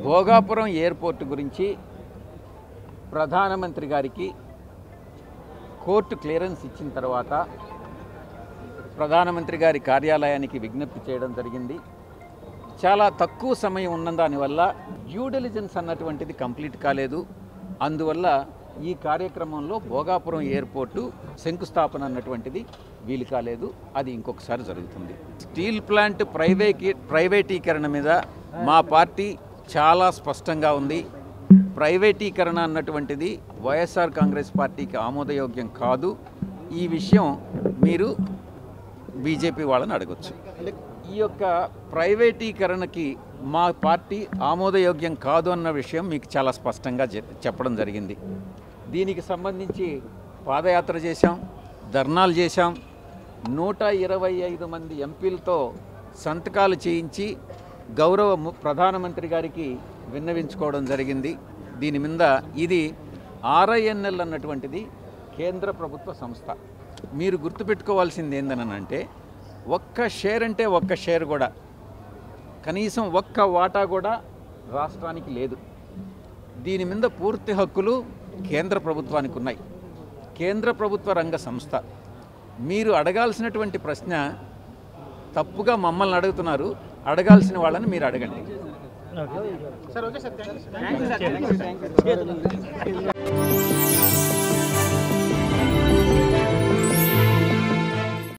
Bhogapuram airport గురించి ప్రధానమంత్రి గారికి కోర్టు క్లియరెన్స్ ఇచ్చిన తర్వాత ప్రధానమంత్రి గారి కార్యాలయానికి విజ్ఞప్తి చేయడం జరిగింది చాలా తక్కువ సమయం ఉన్న దానివల్ల డ్యూ డెలిజెన్స్ అన్నటువంటిది కంప్లీట్ కాలేదు అందువల్ల ఈ కార్యక్రమంలో భోగాపురం ఎయిర్పోర్టు శంకుస్థాపన అన్నటువంటిది వీలు కాలేదు అది ఇంకొకసారి జరుగుతుంది స్టీల్ ప్లాంట్ ప్రైవేకి ప్రైవేటీకరణ మీద మా పార్టీ చాలా స్పష్టంగా ఉంది ప్రైవేటీకరణ అన్నటువంటిది వైఎస్ఆర్ కాంగ్రెస్ పార్టీకి ఆమోదయోగ్యం కాదు ఈ విషయం మీరు బీజేపీ వాళ్ళని అడగొచ్చు ఈ యొక్క ప్రైవేటీకరణకి మా పార్టీ ఆమోదయోగ్యం కాదు అన్న విషయం మీకు చాలా స్పష్టంగా చె- చెప్పడం జరిగింది దీనికి సంబంధించి పాదయాత్ర చేశాం ధర్నాలు చేశాం నూట ఇరవై ఐదు మంది ఎంపీలతో సంతకాలు చేయించి గౌరవ ము- ప్రధానమంత్రి గారికి విన్నవించుకోవడం జరిగింది దీని మీద ఇది ఆర్ఐఎన్ఎల్ అన్నటువంటిది కేంద్ర ప్రభుత్వ సంస్థ మీరు గుర్తుపెట్టుకోవాల్సింది ఏందనంటే ఒక్క షేర్ అంటే ఒక్క షేర్ కూడా కనీసం ఒక్క వాటా కూడా రాష్ట్రానికి లేదు దీని మీద పూర్తి హక్కులు కేంద్ర ప్రభుత్వానికి ఉన్నాయి కేంద్ర ప్రభుత్వ రంగ సంస్థ మీరు అడగాల్సినటువంటి ప్రశ్న తప్పుగా మమ్మల్ని అడుగుతున్నారు అడగాల్సిన వాళ్ళని మీరు అడగండి sir okay sir thank you sir